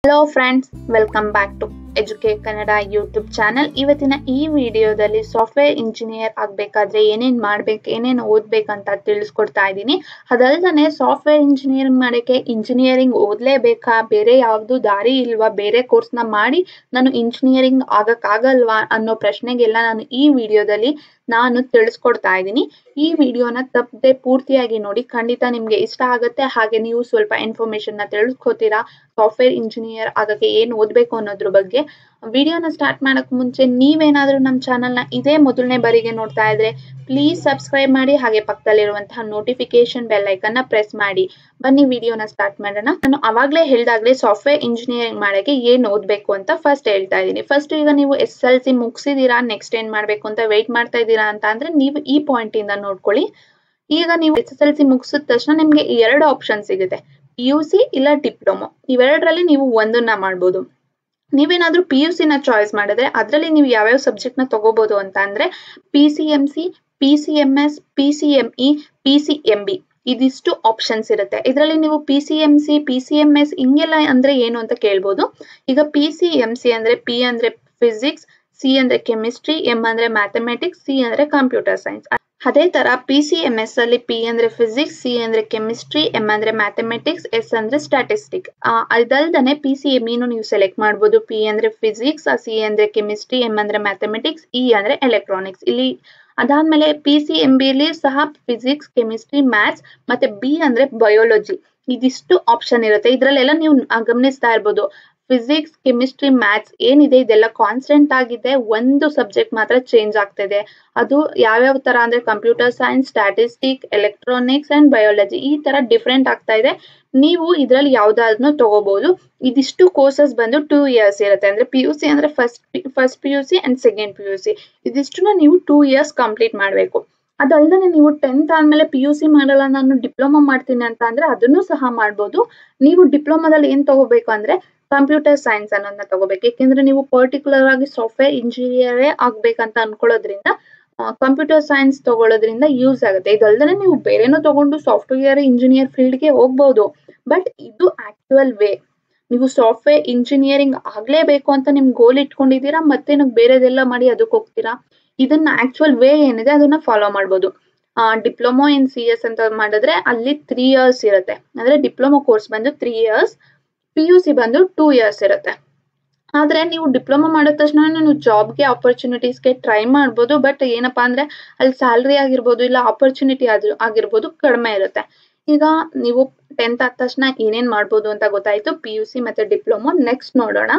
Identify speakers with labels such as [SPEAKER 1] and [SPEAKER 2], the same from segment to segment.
[SPEAKER 1] hello friends welcome back to ಎಜುಕೇ Kannada YouTube channel ಇವತ್ತಿನ ಈ ವಿಡಿಯೋದಲ್ಲಿ ಸಾಫ್ಟ್ವೇರ್ ಇಂಜಿನಿಯರ್ ಆಗಬೇಕಾದ್ರೆ ಏನೇನು ಮಾಡ್ಬೇಕು ಏನೇನು ಓದ್ಬೇಕಂತ ತಿಳಿಸ್ಕೊಡ್ತಾ ಇದ್ದೀನಿ ಅದಲ್ದೇ ಸಾಫ್ಟ್ವೇರ್ ಇಂಜಿನಿಯರಿಂಗ್ ಮಾಡೋಕ್ಕೆ ಇಂಜಿನಿಯರಿಂಗ್ ಓದಲೇಬೇಕಾ ಬೇರೆ ಯಾವುದು ದಾರಿ ಇಲ್ವಾ ಬೇರೆ ಕೋರ್ಸ್ನ ಮಾಡಿ ನಾನು ಇಂಜಿನಿಯರಿಂಗ್ ಆಗಕ್ಕಾಗಲ್ವಾ ಅನ್ನೋ ಪ್ರಶ್ನೆಗೆಲ್ಲ ನಾನು ಈ ವಿಡಿಯೋದಲ್ಲಿ ನಾನು ತಿಳಿಸ್ಕೊಡ್ತಾ ಇದ್ದೀನಿ ಈ ವಿಡಿಯೋನ ತಪ್ಪದೆ ಪೂರ್ತಿಯಾಗಿ ನೋಡಿ ಖಂಡಿತ ನಿಮಗೆ ಇಷ್ಟ ಆಗುತ್ತೆ ಹಾಗೆ ನೀವು ಸ್ವಲ್ಪ ಇನ್ಫಾರ್ಮೇಶನ್ ನ ತಿಳಿಸ್ಕೊತೀರಾ ಸಾಫ್ಟ್ವೇರ್ ಇಂಜಿನಿಯರ್ ಆಗಕ್ಕೆ ಏನು ಓದಬೇಕು ಅನ್ನೋದ್ರ ಬಗ್ಗೆ ವಿಡಿಯೋನ ಸ್ಟಾರ್ಟ್ ಮಾಡಕ್ ಮುಂಚೆ ನೀವೇನಾದ್ರೂ ನಮ್ಮ ಚಾನಲ್ನ ಇದೇ ಮೊದಲನೇ ಬಾರಿಗೆ ನೋಡ್ತಾ ಇದ್ರೆ ಪ್ಲೀಸ್ ಸಬ್ಸ್ಕ್ರೈಬ್ ಮಾಡಿ ಹಾಗೆ ಪಕ್ಕದಲ್ಲಿರುವಂತಹ ನೋಟಿಫಿಕೇಶನ್ ಬೆಲ್ ಐಕನ್ನ ಪ್ರೆಸ್ ಮಾಡಿ ಬನ್ನಿ ವಿಡಿಯೋನ ಸ್ಟಾರ್ಟ್ ಮಾಡೋಣ ನಾನು ಅವಾಗಲೇ ಹೇಳ್ದಾಗ್ಲೇ ಸಾಫ್ಟ್ವೇರ್ ಇಂಜಿನಿಯರಿಂಗ್ ಮಾಡೋಕ್ಕೆ ಏನು ಓದಬೇಕು ಅಂತ ಫಸ್ಟ್ ಹೇಳ್ತಾ ಇದ್ದೀನಿ ಫಸ್ಟ್ ಈಗ ನೀವು ಎಸ್ ಎಲ್ ಸಿ ಮುಗಿಸಿದೀರಾ ನೆಕ್ಸ್ಟ್ ಏನ್ ಮಾಡಬೇಕು ಅಂತ ವೆಯ್ಟ್ ಮಾಡ್ತಾ ಇದ್ದೀರಾ ಅಂತ ಅಂದ್ರೆ ನೀವು ಈ ಪಾಯಿಂಟ್ ಇಂದ ನೋಡ್ಕೊಳ್ಳಿ ಈಗ ನೀವು ಎಸ್ ಎಸ್ ಎಲ್ ಸಿ ಮುಗಿಸಿದ ತಕ್ಷಣ ನಿಮಗೆ ಎರಡು ಆಪ್ಷನ್ ಸಿಗುತ್ತೆ ಪಿ ಯು ಸಿ ಇಲ್ಲ ಡಿಪ್ಲೊಮೊ ಇವೆರಡರಲ್ಲಿ ನೀವು ಒಂದನ್ನ ಮಾಡ್ಬೋದು ನೀವೇನಾದ್ರೂ ಪಿ ಯು ಸಿನ ಚಾಯ್ಸ್ ಮಾಡಿದ್ರೆ ಅದರಲ್ಲಿ ನೀವು ಯಾವ್ಯಾವ ಸಬ್ಜೆಕ್ಟ್ನ ತಗೋಬಹುದು ಅಂತ ಅಂದ್ರೆ P C M C P C M S P C M E P C M B ಇದಿಷ್ಟು ಆಪ್ಷನ್ಸ್ ಇರುತ್ತೆ ಇದರಲ್ಲಿ ನೀವು P C M C P C M S ಹಿಂಗೆಲ್ಲ ಅಂದ್ರೆ ಏನು ಅಂತ ಕೇಳ್ಬೋದು ಈಗ ಪಿ ಸಿ ಎಂ ಸಿ ಅಂದ್ರೆ ಪಿ ಅಂದ್ರೆ ಫಿಸಿಕ್ಸ್ ಸಿ ಅಂದ್ರೆ ಕೆಮಿಸ್ಟ್ರಿ ಎಂ ಅಂದ್ರೆ ಮ್ಯಾಥಮೆಟಿಕ್ಸ್ ಸಿ ಅಂದ್ರೆ ಕಂಪ್ಯೂಟರ್ ಸೈನ್ಸ್ ಅದೇ ತರ ಪಿ ಸಿ ಎಂ ಎಸ್ ಅಲ್ಲಿ ಪಿ ಅಂದ್ರೆ ಫಿಸಿಕ್ಸ್ ಸಿ ಅಂದ್ರೆ ಕೆಮಿಸ್ಟ್ರಿ ಎಂ ಅಂದ್ರೆ ಮ್ಯಾಥಮೆಟಿಕ್ಸ್ ಎಸ್ ಅಂದ್ರೆ ಸ್ಟಾಟಿಸ್ಟಿಕ್ ಅದಲ್ದೇ ಪಿ ಸಿ ಎಂ ಇನು ನೀವು ಸೆಲೆಕ್ಟ್ ಮಾಡ್ಬೋದು ಪಿ ಅಂದ್ರೆ ಫಿಸಿಕ್ಸ್ ಸಿ ಅಂದ್ರೆ ಕೆಮಿಸ್ಟ್ರಿ ಎಂ ಅಂದ್ರೆ ಮ್ಯಾಥಮೆಟಿಕ್ಸ್ ಇ ಅಂದ್ರೆ ಎಲೆಕ್ಟ್ರಾನಿಕ್ಸ್ ಇಲ್ಲಿ ಅದಾದ್ಮೇಲೆ ಪಿ ಸಿ ಎಂ ಬಿಲಿ ಸಹ ಫಿಸಿಕ್ಸ್ ಕೆಮಿಸ್ಟ್ರಿ ಮ್ಯಾಥ್ಸ್ ಮತ್ತೆ ಬಿ ಅಂದ್ರೆ ಬಯೋಲಜಿ ಇದಿಷ್ಟು ಆಪ್ಷನ್ ಇರುತ್ತೆ ಇದ್ರಲ್ಲೆಲ್ಲ ನೀವು ಗಮನಿಸ್ತಾ ಇರ್ಬೋದು ಫಿಸಿಕ್ಸ್ ಕೆಮಿಸ್ಟ್ರಿ ಮ್ಯಾಥ್ಸ್ ಏನಿದೆ ಇದೆಲ್ಲ ಕಾನ್ಸ್ಟೆಂಟ್ ಆಗಿದೆ ಒಂದು ಸಬ್ಜೆಕ್ಟ್ ಮಾತ್ರ ಚೇಂಜ್ ಆಗ್ತಿದೆ ಅದು ಯಾವ್ಯಾವ ತರ ಅಂದ್ರೆ computer science statistic electronics and biology ಈ ತರ ಡಿಫ್ರೆಂಟ್ ಆಗ್ತಾ ಇದೆ ನೀವು ಇದ್ರಲ್ಲಿ ಯಾವ್ದಾದ್ರೂ ತಗೋಬಹುದು ಇದಿಷ್ಟು ಕೋರ್ಸಸ್ ಬಂದು ಟೂ ಇಯರ್ಸ್ ಇರುತ್ತೆ ಅಂದ್ರೆ ಪಿ ಯು ಸಿ ಅಂದ್ರೆ first first P U C and second P U C ಇದಿಷ್ಟು ನೀವು ಟೂ ಇಯರ್ಸ್ ಕಂಪ್ಲೀಟ್ ಮಾಡಬೇಕು ಅದಲ್ಲದೆ ನೀವು ಟೆಂತ್ ಆದ್ಮೇಲೆ ಪಿ ಯು ಸಿ ಮಾಡಲ್ಲ ನಾನು ಡಿಪ್ಲೊಮಾ ಮಾಡ್ತೀನಿ ಅಂತ ಅಂದ್ರೆ ಅದನ್ನು ಸಹ ಮಾಡ್ಬೋದು ನೀವು ಡಿಪ್ಲೊಮಾದಲ್ಲಿ ಏನ್ ತಗೋಬೇಕು ಅಂದ್ರೆ ಕಂಪ್ಯೂಟರ್ ಸೈನ್ಸ್ ಅನ್ನೋದನ್ನ ತಗೋಬೇಕು ಯಾಕೆಂದ್ರೆ ನೀವು ಪರ್ಟಿಕ್ಯುಲರ್ ಆಗಿ ಸಾಫ್ಟ್ವೇರ್ ಇಂಜಿನಿಯರೇ ಆಗ್ಬೇಕಂತ ಅನ್ಕೊಳ್ಳೋದ್ರಿಂದ ಕಂಪ್ಯೂಟರ್ ಸೈನ್ಸ್ ತಗೊಳ್ಳೋದ್ರಿಂದ ಯೂಸ್ ಆಗುತ್ತೆ ಇದಲ್ದೇ ನೀವು ಬೇರೆನೂ ತಗೊಂಡು ಸಾಫ್ಟ್ವೇರ್ ಇಂಜಿನಿಯರ್ ಫೀಲ್ಡ್ಗೆ ಹೋಗ್ಬೋದು ಬಟ್ ಇದು ಆಕ್ಚುಯಲ್ ವೇ ನೀವು ಸಾಫ್ಟ್ವೇರ್ ಇಂಜಿನಿಯರಿಂಗ್ ಆಗ್ಲೇಬೇಕು ಅಂತ ನಿಮ್ ಗೋಲ್ ಇಟ್ಕೊಂಡಿದ್ದೀರಾ ಮತ್ತೆ ನೀವು ಬೇರೆದೆಲ್ಲ ಮಾಡಿ ಅದಕ್ಕೆ ಹೋಗ್ತೀರಾ ಇದನ್ನ ಆಕ್ಚುಯಲ್ ವೇ ಏನಿದೆ ಅದನ್ನ ಫಾಲೋ ಮಾಡ್ಬೋದು ಡಿಪ್ಲೊಮೊ ಇನ್ ಸಿ ಎಸ್ ಅಂತ ಮಾಡಿದ್ರೆ ಅಲ್ಲಿ ತ್ರೀ ಇಯರ್ಸ್ ಇರುತ್ತೆ ಅಂದ್ರೆ ಡಿಪ್ಲೊಮೊ ಕೋರ್ಸ್ ಬಂದು three years P U C ಬಂದು ಟೂ ಇಯರ್ಸ್ ಇರುತ್ತೆ ಆದ್ರೆ ನೀವು ಡಿಪ್ಲೊಮಾ ಮಾಡಿದ ತಕ್ಷಣ ನೀವು ಜಾಬ್ಗೆ ಆಪರ್ಚುನಿಟೀಸ್ಗೆ ಟ್ರೈ ಮಾಡ್ಬೋದು ಬಟ್ ಏನಪ್ಪಾ ಅಂದ್ರೆ ಅಲ್ಲಿ ಸ್ಯಾಲ್ರಿ ಆಗಿರ್ಬೋದು ಇಲ್ಲ ಆಪರ್ಚುನಿಟಿ ಆಗಿರ್ಬೋದು ಕಡಿಮೆ ಇರುತ್ತೆ ಈಗ ನೀವು ಟೆಂತ್ ಆದ ತಕ್ಷಣ ಏನೇನ್ ಮಾಡ್ಬೋದು ಅಂತ ಗೊತ್ತಾಯ್ತು ಪಿ ಯು ಸಿ ಮತ್ತೆ ಡಿಪ್ಲೊಮೊ ನೆಕ್ಸ್ಟ್ ನೋಡೋಣ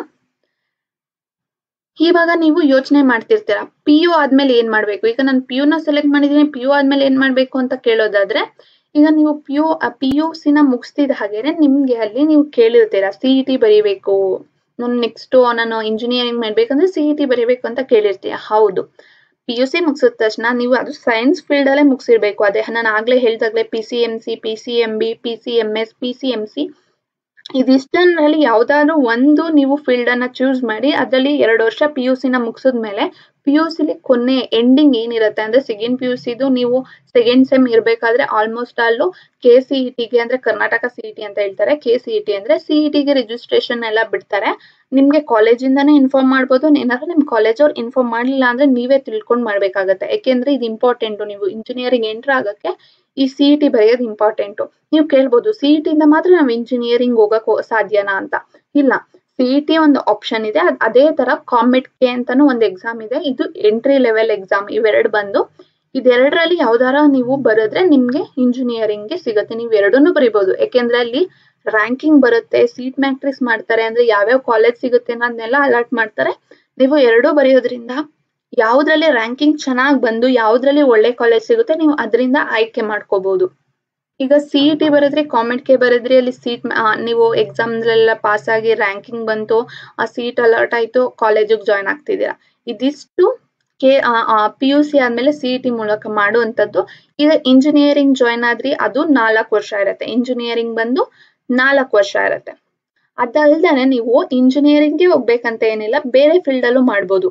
[SPEAKER 1] ಇವಾಗ ನೀವು ಯೋಚನೆ ಮಾಡ್ತಿರ್ತೀರಾ ಪಿ ಯು ಆದ್ಮೇಲೆ ಏನ್ ಮಾಡ್ಬೇಕು ಈಗ ನಾನು ಪಿ ನ ಸೆಲೆಕ್ಟ್ ಮಾಡಿದೀನಿ ಪಿ ಯು ಆದ್ಮೇಲೆ ಏನ್ ಮಾಡ್ಬೇಕು ಅಂತ ಕೇಳೋದಾದ್ರೆ ಈಗ ನೀವು ಪಿ ಯು ಪಿ ಯು ಸಿನ ಮುಗಿಸ್ತಿದ ಹಾಗೇನೆ ನಿಮ್ಗೆ ಅಲ್ಲಿ ನೀವು ಕೇಳಿರ್ತೀರಾ ಸಿ ಇ ಟಿ ಬರೀಬೇಕು ನಾನು ನೆಕ್ಸ್ಟ್ ನಾನು ಇಂಜಿನಿಯರಿಂಗ್ ಮಾಡ್ಬೇಕಂದ್ರೆ ಸಿ ಇ ಟಿ ಬರೀಬೇಕು ಅಂತ ಕೇಳಿರ್ತೀಯ ಹೌದು ಪಿ ಯು ಸಿ ಮುಗಿಸಿದ ತಕ್ಷಣ ನೀವು ಅದು ಸೈನ್ಸ್ ಫೀಲ್ಡ್ ಅಲ್ಲೇ ಮುಗಿಸಿರ್ಬೇಕು ಅದೇ ನಾನು ಆಗ್ಲೇ ಹೇಳ್ದಾಗ್ಲೇ P C M C P C M B P C M S P C M C ಇದಿಷ್ಟರಲ್ಲಿ ಯಾವ್ದಾದ್ರು ಒಂದು ನೀವು ಫೀಲ್ಡ್ ಅನ್ನ ಚೂಸ್ ಮಾಡಿ ಅದರಲ್ಲಿ ಎರಡು ವರ್ಷ ಪಿ ಯು ಸಿನ ಮುಗಿಸಿದ್ಮೇಲೆ ಪಿ ಯು ಸಿಲಿ ಕೊನೆ ಎಂಡಿಂಗ್ ಏನಿರುತ್ತೆ ಅಂದ್ರೆ ಸೆಕೆಂಡ್ ಪಿ ಯು ಸಿದು ನೀವು ಸೆಕೆಂಡ್ ಸೆಮ್ ಇರ್ಬೇಕಾದ್ರೆ ಆಲ್ಮೋಸ್ಟ್ ಅಲ್ಲೂ ಕೆ ಸಿ ಇ ಟಿಗೆ ಅಂದ್ರೆ ಕರ್ನಾಟಕ ಸಿ ಇ ಟಿ ಅಂತ ಹೇಳ್ತಾರೆ ಕೆ ಸಿ ಇ ಟಿ ಅಂದ್ರೆ ಸಿ ಇ ಟಿಗೆ ರಿಜಿಸ್ಟ್ರೇಷನ್ ಎಲ್ಲ ಬಿಡ್ತಾರೆ ನಿಮ್ಗೆ ಕಾಲೇಜಿಂದಾನೇ ಇನ್ಫಾರ್ಮ್ ಮಾಡ್ಬೋದು ಏನಾದ್ರು ನಿಮ್ ಕಾಲೇಜ್ ಅವ್ರು ಇನ್ಫಾರ್ಮ್ ಮಾಡ್ಲಿಲ್ಲ ಅಂದ್ರೆ ನೀವೇ ತಿಳ್ಕೊಂಡ್ ಮಾಡ್ಬೇಕಾಗತ್ತೆ ಯಾಕೆಂದ್ರೆ ಇದು ಇಂಪಾರ್ಟೆಂಟ್ ನೀವು ಇಂಜಿನಿಯರಿಂಗ್ ಎಂಟರ್ ಆಗಕ್ಕೆ ಈ ಸಿ ಇ ಟಿ ಬರೆಯೋದು ಇಂಪಾರ್ಟೆಂಟ್ ನೀವು ಕೇಳ್ಬೋದು ಸಿ ಇ ಟಿಯಿಂದ ಮಾತ್ರ ನಾವು ಇಂಜಿನಿಯರಿಂಗ್ ಹೋಗಕ್ ಸಾಧ್ಯನಾ ಅಂತ ಇಲ್ಲ ಸಿ ಇ ಟಿ ಒಂದು ಆಪ್ಷನ್ ಇದೆ ಅದೇ ತರ ಕಾಮೆಟ್ ಕೆ ಅಂತಾನು ಒಂದು ಎಕ್ಸಾಮ್ ಇದೆ ಇದು ಎಂಟ್ರಿ ಲೆವೆಲ್ ಎಕ್ಸಾಮ್ ಇವೆರಡು ಬಂದು ಇದೆರಡರಲ್ಲಿ ಯಾವ್ದಾರ ನೀವು ಬರೆದ್ರೆ ನಿಮ್ಗೆ ಇಂಜಿನಿಯರಿಂಗ್ಗೆ ಸಿಗುತ್ತೆ ನೀವು ಎರಡನ್ನೂ ಬರಿಬಹುದು ಯಾಕೆಂದ್ರೆ ಅಲ್ಲಿ ರ್ಯಾಂಕಿಂಗ್ ಬರುತ್ತೆ ಸೀಟ್ ಮ್ಯಾಟ್ರಿಕ್ಸ್ ಮಾಡ್ತಾರೆ ಅಂದ್ರೆ ಯಾವ್ಯಾವ ಕಾಲೇಜ್ ಸಿಗುತ್ತೆ ಅನ್ನೋದನ್ನೆಲ್ಲ ಅಲರ್ಟ್ ಮಾಡ್ತಾರೆ ನೀವು ಎರಡೂ ಬರೆಯೋದ್ರಿಂದ ಯಾವ್ದ್ರಲ್ಲಿ ರ್ಯಾಂಕಿಂಗ್ ಚೆನ್ನಾಗಿ ಬಂದು ಯಾವ್ದ್ರಲ್ಲಿ ಒಳ್ಳೆ ಕಾಲೇಜ್ ಸಿಗುತ್ತೆ ನೀವು ಅದರಿಂದ ಆಯ್ಕೆ ಮಾಡ್ಕೋಬಹುದು ಈಗ ಸಿ ಇ ಟಿ ಬರೆದ್ರೆ ಕಾಮೆಂಟ್ ಕೆ ಬರೆದ್ರಿ ಅಲ್ಲಿ ಸೀಟ್ ನೀವು ಎಕ್ಸಾಮ್ಲೆಲ್ಲ ಪಾಸ್ ಆಗಿ ರ್ಯಾಂಕಿಂಗ್ ಬಂತು ಆ ಸೀಟ್ ಅಲರ್ಟ್ ಆಯ್ತು ಕಾಲೇಜಿಗೆ ಜಾಯ್ನ್ ಆಗ್ತಿದ್ದೀರಾ ಇದಿಷ್ಟು ಕೆ ಪಿ ಯು ಸಿ ಆದ್ಮೇಲೆ ಸಿ ಇ ಟಿ ಮೂಲಕ ಮಾಡುವಂಥದ್ದು ಈಗ ಇಂಜಿನಿಯರಿಂಗ್ ಜಾಯ್ನ್ ಆದ್ರಿ ಅದು ನಾಲ್ಕು ವರ್ಷ ಇರುತ್ತೆ ಇಂಜಿನಿಯರಿಂಗ್ ಬಂದು ನಾಲ್ಕು ವರ್ಷ ಇರುತ್ತೆ ಅದಲ್ದೇ ನೀವು ಇಂಜಿನಿಯರಿಂಗ್ಗೆ ಹೋಗ್ಬೇಕಂತ ಏನಿಲ್ಲ ಬೇರೆ ಫೀಲ್ಡ್ ಅಲ್ಲೂ ಮಾಡ್ಬೋದು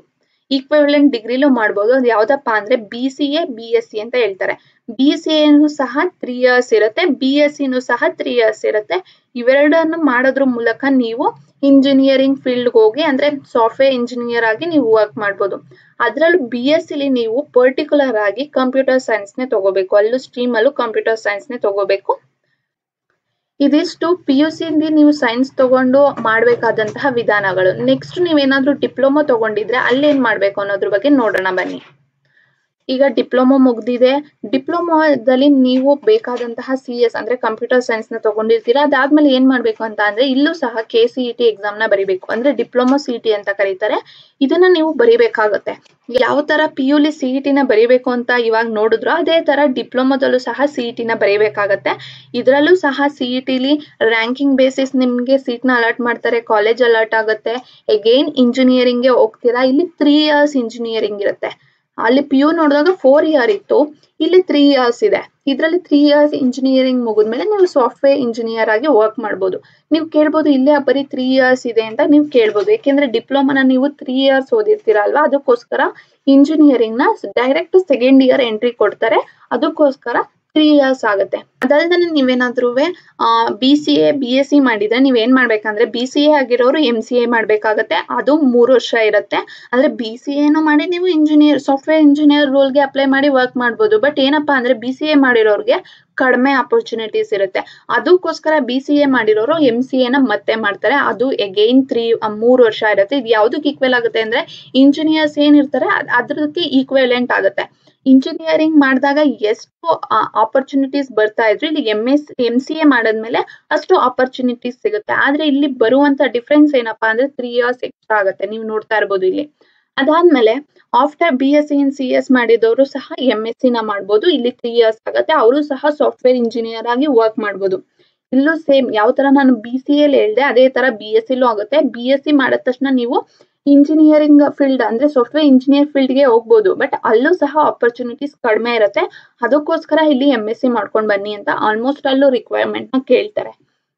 [SPEAKER 1] ಈಕ್ವಿವೆಲೆಂಟ್ ಡಿಗ್ರಿಲೂ ಮಾಡ್ಬೋದು ಅದು ಯಾವ್ದಪ್ಪ ಅಂದ್ರೆ B C A B S C ಅಂತ ಹೇಳ್ತಾರೆ ಬಿ ಸಿ ಎನು ಸಹ ತ್ರೀ ಇಯರ್ಸ್ ಇರುತ್ತೆ ಬಿ ಎಸ್ ಸಿನೂ ಸಹ ತ್ರೀ ಇಯರ್ಸ್ ಇರುತ್ತೆ ಇವೆರಡನ್ನು ಮಾಡೋದ್ರ ಮೂಲಕ ನೀವು ಇಂಜಿನಿಯರಿಂಗ್ ಫೀಲ್ಡ್ ಹೋಗಿ ಅಂದ್ರೆ ಸಾಫ್ಟ್ವೇರ್ ಇಂಜಿನಿಯರ್ ಆಗಿ ನೀವು ವರ್ಕ್ ಮಾಡ್ಬೋದು ಅದರಲ್ಲೂ ಬಿ ಎಸ್ ಸಿಲಿ ನೀವು ಪರ್ಟಿಕ್ಯುಲರ್ ಆಗಿ ಕಂಪ್ಯೂಟರ್ ಸೈನ್ಸ್ನೇ ತಗೋಬೇಕು ಅಲ್ಲೂ ಸ್ಟ್ರೀಮ್ ಅಲ್ಲೂ ಕಂಪ್ಯೂಟರ್ ಸೈನ್ಸ್ನೇ ತಗೋಬೇಕು ಇದಿಷ್ಟು ಪಿ ಯು ಸಿಂದ ನೀವು ಸೈನ್ಸ್ ತಗೊಂಡು ಮಾಡಬೇಕಾದಂತಹ ವಿಧಾನಗಳು ನೆಕ್ಸ್ಟ್ ನೀವೇನಾದ್ರೂ ಡಿಪ್ಲೊಮಾ ತಗೊಂಡಿದ್ರೆ ಅಲ್ಲೇನ್ ಮಾಡ್ಬೇಕು ಅನ್ನೋದ್ರ ಬಗ್ಗೆ ನೋಡೋಣ ಬನ್ನಿ ಈಗ ಡಿಪ್ಲೊಮಾ ಮುಗ್ದಿದೆ ಡಿಪ್ಲೊಮಾದಲ್ಲಿ ನೀವು ಬೇಕಾದಂತಹ ಸಿ ಎಸ್ ಅಂದ್ರೆ ಕಂಪ್ಯೂಟರ್ ಸೈನ್ಸ್ ನ ತಗೊಂಡಿರ್ತೀರಾ ಅದಾದ್ಮೇಲೆ ಏನ್ ಮಾಡ್ಬೇಕು ಅಂತ ಅಂದ್ರೆ ಇಲ್ಲೂ ಸಹ K C E T exam ನ ಬರಿಬೇಕು ಅಂದ್ರೆ ಡಿಪ್ಲೊಮಾ ಸಿ ಟಿ ಅಂತ ಕರೀತಾರೆ ಇದನ್ನ ನೀವು ಬರಿಬೇಕಾಗತ್ತೆ ಯಾವ ತರ ಪಿ ಯುಲಿ ಸಿ ಇ ಟಿನ ಬರಿಬೇಕು ಅಂತ ಇವಾಗ ನೋಡಿದ್ರು ಅದೇ ತರ ಡಿಪ್ಲೊಮಾದಲ್ಲೂ ಸಹ ಸಿ ಇ ಟಿನ ಬರಿಬೇಕಾಗತ್ತೆ ಇದರಲ್ಲೂ ಸಹ ಸಿ ಇ ಟಿಲಿ ರ್ಯಾಂಕಿಂಗ್ ಬೇಸಿಸ್ ನಿಮ್ಗೆ ಸೀಟ್ ನ ಅಲಾಟ್ ಮಾಡ್ತಾರೆ ಕಾಲೇಜ್ ಅಲಾಟ್ ಆಗುತ್ತೆ ಅಗೇನ್ ಇಂಜಿನಿಯರಿಂಗ್ಗೆ ಹೋಗ್ತೀರಾ ಇಲ್ಲಿ ತ್ರೀ ಇಯರ್ಸ್ ಇಂಜಿನಿಯರಿಂಗ್ ಇರುತ್ತೆ ಅಲ್ಲಿ ಪಿ ಯು ನೋಡಿದಾಗ ಫೋರ್ ಇಯರ್ ಇತ್ತು ಇಲ್ಲಿ ತ್ರೀ ಇಯರ್ಸ್ ಇದೆ ಇದರಲ್ಲಿ ತ್ರೀ ಇಯರ್ಸ್ ಇಂಜಿನಿಯರಿಂಗ್ ಮುಗಿದ್ಮೇಲೆ ನೀವು ಸಾಫ್ಟ್ವೇರ್ ಇಂಜಿನಿಯರ್ ಆಗಿ ವರ್ಕ್ ಮಾಡ್ಬೋದು ನೀವು ಕೇಳ್ಬೋದು ಇಲ್ಲೇ ಬರೀ ತ್ರೀ ಇಯರ್ಸ್ ಇದೆ ಅಂತ ನೀವು ಕೇಳ್ಬೋದು ಯಾಕೆಂದ್ರೆ ಡಿಪ್ಲೊಮಾನ ನೀವು ತ್ರೀ ಇಯರ್ಸ್ ಓದಿರ್ತೀರ ಅಲ್ವಾ ಅದಕ್ಕೋಸ್ಕರ ಇಂಜಿನಿಯರಿಂಗ್ ನ ಡೈರೆಕ್ಟ್ ಸೆಕೆಂಡ್ ಇಯರ್ ಎಂಟ್ರಿ ಕೊಡ್ತಾರೆ ಅದಕ್ಕೋಸ್ಕರ ತ್ರೀ ಇಯರ್ಸ್ ಆಗುತ್ತೆ ಅದಲ್ದೇ ನೀವೇನಾದ್ರೂ B C A B S C ಮಾಡಿದ್ರೆ ನೀವೇನ್ ಮಾಡ್ಬೇಕಂದ್ರೆ ಬಿ ಸಿ ಎ ಆಗಿರೋರು ಎಂ ಸಿ ಎ ಮಾಡ್ಬೇಕಾಗತ್ತೆ ಅದು ಮೂರು ವರ್ಷ ಇರುತ್ತೆ ಅಂದ್ರೆ ಬಿ ಸಿ ಎನು ಮಾಡಿ ನೀವು ಇಂಜಿನಿಯರ್ ಸಾಫ್ಟ್ವೇರ್ ಇಂಜಿನಿಯರ್ ರೋಲ್ಗೆ ಅಪ್ಲೈ ಮಾಡಿ ವರ್ಕ್ ಮಾಡ್ಬೋದು ಬಟ್ ಏನಪ್ಪಾ ಅಂದ್ರೆ ಬಿ ಸಿ ಎ ಮಾಡಿರೋರ್ಗೆ ಕಡಿಮೆ ಅಪರ್ಚುನಿಟೀಸ್ ಇರುತ್ತೆ ಅದಕ್ಕೋಸ್ಕರ ಬಿ ಸಿ ಎ ಮಾಡಿರೋರು ಎಂ ಸಿ ಎನ ಮತ್ತೆ ಮಾಡ್ತಾರೆ ಅದು ಎಗೈನ್ ತ್ರೀ ಮೂರು ವರ್ಷ ಇರುತ್ತೆ ಇದು ಯಾವ್ದಕ್ಕೆ ಈಕ್ವಲ್ ಆಗುತ್ತೆ ಅಂದ್ರೆ ಇಂಜಿನಿಯರ್ಸ್ ಏನಿರ್ತಾರೆ ಅದ್ರದಕ್ಕೆ ಈಕ್ವಲೆಂಟ್ ಆಗುತ್ತೆ ಇಂಜಿನಿಯರಿಂಗ್ ಮಾಡಿದಾಗ ಎಷ್ಟು ಆಪರ್ಚುನಿಟೀಸ್ ಬರ್ತಾ ಇದ್ರು ಇಲ್ಲಿ M S M C A ಮಾಡಾದ್ಮೇಲೆ ಅಷ್ಟು ಆಪರ್ಚುನಿಟೀಸ್ ಸಿಗುತ್ತೆ ಆದ್ರೆ ಇಲ್ಲಿ ಬರುವಂತ ಡಿಫ್ರೆನ್ಸ್ ಏನಪ್ಪಾ ಅಂದ್ರೆ ತ್ರೀ ಇಯರ್ಸ್ ಎಕ್ಸ್ಟ್ರಾ ಆಗುತ್ತೆ ನೀವು ನೋಡ್ತಾ ಇರ್ಬೋದು ಇಲ್ಲಿ ಅದಾದ್ಮೇಲೆ after B S C in C S ಮಾಡಿದವರು ಸಹ ಎಂ ಎಸ್ ಸಿ ನ ಮಾಡ್ಬೋದು ಇಲ್ಲಿ ತ್ರೀ ಇಯರ್ಸ್ ಆಗುತ್ತೆ ಅವರು ಸಹ ಸಾಫ್ಟ್ವೇರ್ ಇಂಜಿನಿಯರ್ ಆಗಿ ವರ್ಕ್ ಮಾಡ್ಬೋದು ಇಲ್ಲೂ ಸೇಮ್ ಯಾವ ತರ ನಾನು ಬಿ ಸಿ ಎಲ್ ಹೇಳ್ದೆ ಅದೇ ತರ ಬಿ ಎಸ್ ಸಿಲೂ ಆಗುತ್ತೆ ಬಿ ಎಸ್ ಸಿ ಮಾಡಿದ ತಕ್ಷಣ ನೀವು ಇಂಜಿನಿಯರಿಂಗ್ ಫೀಲ್ಡ್ ಅಂದ್ರೆ ಸಾಫ್ಟ್ವೇರ್ ಇಂಜಿನಿಯರ್ ಫೀಲ್ಡ್ಗೆ ಹೋಗ್ಬೋದು ಬಟ್ ಅಲ್ಲೂ ಸಹ ಆಪರ್ಚುನಿಟೀಸ್ ಕಡಿಮೆ ಇರುತ್ತೆ ಅದಕ್ಕೋಸ್ಕರ ಇಲ್ಲಿ ಎಂ ಎಸ್ ಸಿ ಮಾಡ್ಕೊಂಡು ಬನ್ನಿ ಅಂತ ಆಲ್ಮೋಸ್ಟ್ ಅಲ್ಲೂ ರಿಕ್ವೈರ್ಮೆಂಟ್ ನ ಕೇಳ್ತಾರೆ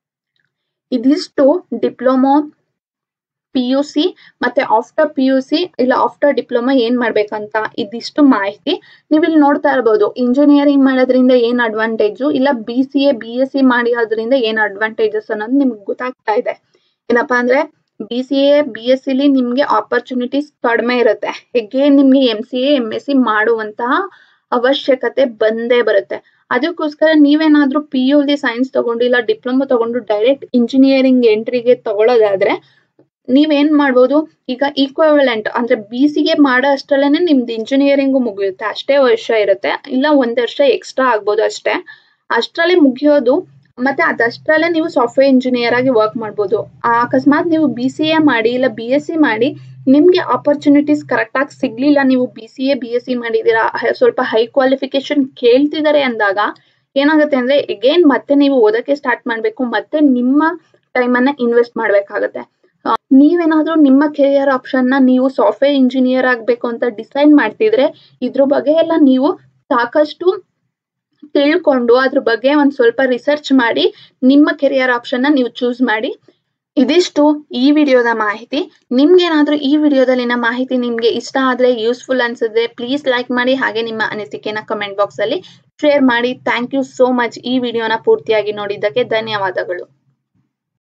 [SPEAKER 1] ಇದಿಷ್ಟು ಡಿಪ್ಲೊಮಾ ಪಿ ಯು ಸಿ ಮತ್ತೆ ಆಫ್ಟರ್ ಪಿ ಯು ಸಿ ಇಲ್ಲ ಆಫ್ಟರ್ ಡಿಪ್ಲೊಮಾ ಏನ್ ಮಾಡ್ಬೇಕಂತ ಇದಿಷ್ಟು ಮಾಹಿತಿ ನೀವು ಇಲ್ಲಿ ನೋಡ್ತಾ ಇರ್ಬೋದು ಇಂಜಿನಿಯರಿಂಗ್ ಮಾಡೋದ್ರಿಂದ ಏನ್ ಅಡ್ವಾಂಟೇಜು ಇಲ್ಲ B C A B S C ಮಾಡೋದ್ರಿಂದ ಏನ್ ಅಡ್ವಾಂಟೇಜಸ್ ಅನ್ನೋದು ನಿಮ್ಗೆ ಗೊತ್ತಾಗ್ತಾ ಇದೆ ಏನಪ್ಪಾ ಅಂದ್ರೆ B C A B S ಸಿಲಿ ನಿಮ್ಗೆ ಆಪರ್ಚುನಿಟೀಸ್ ಕಡಿಮೆ ಇರುತ್ತೆ ಹೇಗೆ ನಿಮ್ಗೆ M C A M S C ಮಾಡುವಂತಹ ಅವಶ್ಯಕತೆ ಬಂದೇ ಬರುತ್ತೆ ಅದಕ್ಕೋಸ್ಕರ ನೀವೇನಾದ್ರೂ ಪಿ ಯುಲಿ ಸೈನ್ಸ್ ತಗೊಂಡು ಇಲ್ಲ ಡಿಪ್ಲೊಮಾ ತಗೊಂಡು ಡೈರೆಕ್ಟ್ ಇಂಜಿನಿಯರಿಂಗ್ ಎಂಟ್ರಿಗೆ ತಗೊಳ್ಳೋದಾದ್ರೆ ನೀವೇನ್ ಮಾಡ್ಬೋದು ಈಗ ಈಕ್ವಲೆಂಟ್ ಅಂದ್ರೆ ಬಿ ಸಿಗೆ ಮಾಡೋ ಅಷ್ಟರಲ್ಲೇನೆ ನಿಮ್ದು ಇಂಜಿನಿಯರಿಂಗು ಮುಗಿಯುತ್ತೆ ಅಷ್ಟೇ ವರ್ಷ ಇರುತ್ತೆ ಇಲ್ಲ ಒಂದ್ ವರ್ಷ ಎಕ್ಸ್ಟ್ರಾ ಆಗ್ಬೋದು ಅಷ್ಟೇ ಅಷ್ಟರಲ್ಲೇ ಮುಗಿಯೋದು ಮತ್ತೆ ಅದಷ್ಟರಲ್ಲೇ ನೀವು ಸಾಫ್ಟ್ವೇರ್ ಇಂಜಿನಿಯರ್ ಆಗಿ ವರ್ಕ್ ಮಾಡ್ಬೋದು ಅಕಸ್ಮಾತ್ ನೀವು ಬಿ ಸಿ ಎ ಮಾಡಿ ಇಲ್ಲ ಬಿ ಎಸ್ ಸಿ ಮಾಡಿ ನಿಮ್ಗೆ ಆಪರ್ಚುನಿಟೀಸ್ ಕರೆಕ್ಟ್ ಆಗಿ ಸಿಗ್ಲಿಲ್ಲ ನೀವು B C A B S C ಮಾಡಿದೀರಾ ಸ್ವಲ್ಪ ಹೈ ಕ್ವಾಲಿಫಿಕೇಶನ್ ಕೇಳ್ತಿದ್ದಾರೆ ಅಂದಾಗ ಏನಾಗುತ್ತೆ ಅಂದ್ರೆ ಎಗೇನ್ ಮತ್ತೆ ನೀವು ಓದಕ್ಕೆ ಸ್ಟಾರ್ಟ್ ಮಾಡ್ಬೇಕು ಮತ್ತೆ ನಿಮ್ಮ ಟೈಮ್ ಅನ್ನ ಇನ್ವೆಸ್ಟ್ ಮಾಡ್ಬೇಕಾಗತ್ತೆ ನೀವೇನಾದ್ರೂ ನಿಮ್ಮ ಕೆರಿಯರ್ ಆಪ್ಷನ್ ನ ನೀವು ಸಾಫ್ಟ್ವೇರ್ ಇಂಜಿನಿಯರ್ ಆಗ್ಬೇಕು ಅಂತ ಡಿಸೈಡ್ ಮಾಡ್ತಿದ್ರೆ ಇದ್ರ ಬಗ್ಗೆ ಎಲ್ಲ ನೀವು ಸಾಕಷ್ಟು ತಿಳ್ಕೊಂಡು ಅದ್ರ ಬಗ್ಗೆ ಒಂದ್ ಸ್ವಲ್ಪ ರಿಸರ್ಚ್ ಮಾಡಿ ನಿಮ್ಮ ಕೆರಿಯರ್ ಆಪ್ಷನ್ ನ ನೀವು ಚೂಸ್ ಮಾಡಿ ಇದಿಷ್ಟು ಈ ವಿಡಿಯೋದ ಮಾಹಿತಿ ನಿಮ್ಗೇನಾದ್ರೂ ಈ ವಿಡಿಯೋದಲ್ಲಿನ ಮಾಹಿತಿ ನಿಮ್ಗೆ ಇಷ್ಟ ಆದ್ರೆ ಯೂಸ್ಫುಲ್ ಅನ್ಸಿದ್ರೆ ಪ್ಲೀಸ್ ಲೈಕ್ ಮಾಡಿ ಹಾಗೆ ನಿಮ್ಮ ಅನಿಸಿಕೆನ ಕಮೆಂಟ್ ಬಾಕ್ಸ್ ಅಲ್ಲಿ ಶೇರ್ ಮಾಡಿ ಥ್ಯಾಂಕ್ ಯು ಸೋ ಮಚ್ ಈ ವಿಡಿಯೋನ ಪೂರ್ತಿಯಾಗಿ ನೋಡಿದ್ದಕ್ಕೆ ಧನ್ಯವಾದಗಳು